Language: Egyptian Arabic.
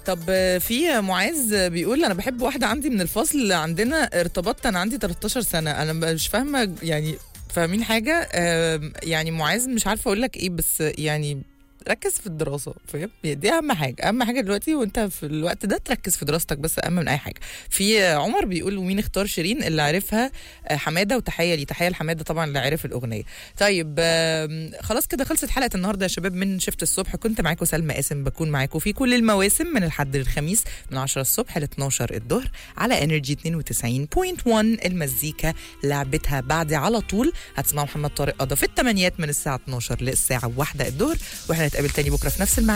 طب آه، في معاذ بيقول انا بحب واحده عندي من الفصل عندنا ارتبطت انا عندي 13 سنه انا مش فاهمه يعني فاهمين حاجه آم، يعني معاذ مش عارفه اقول لك ايه بس يعني ركز في الدراسه فاهم دي اهم حاجه اهم حاجه دلوقتي وانت في الوقت ده تركز في دراستك بس اهم من اي حاجه في آه، عمر بيقول ومين اختار شيرين اللي عارفها آه، حماده وتحيه لي تحيه لحماده طبعا اللي عرف الاغنيه طيب آم، خلاص كده خلصت حلقه النهارده يا شباب من شفت الصبح كنت معاكم سلمى قاسم بكون معاكم في كل المواسم من الحد للخميس من 10 الصبح ل 12 الظهر على انرجي 92.1 المزيكا لعبتها بعد على طول هتسمعوا محمد طارق قضى في الثمانيات من الساعه 12 للساعه 1 الظهر واحنا نتقابل تاني بكره في نفس الميعاد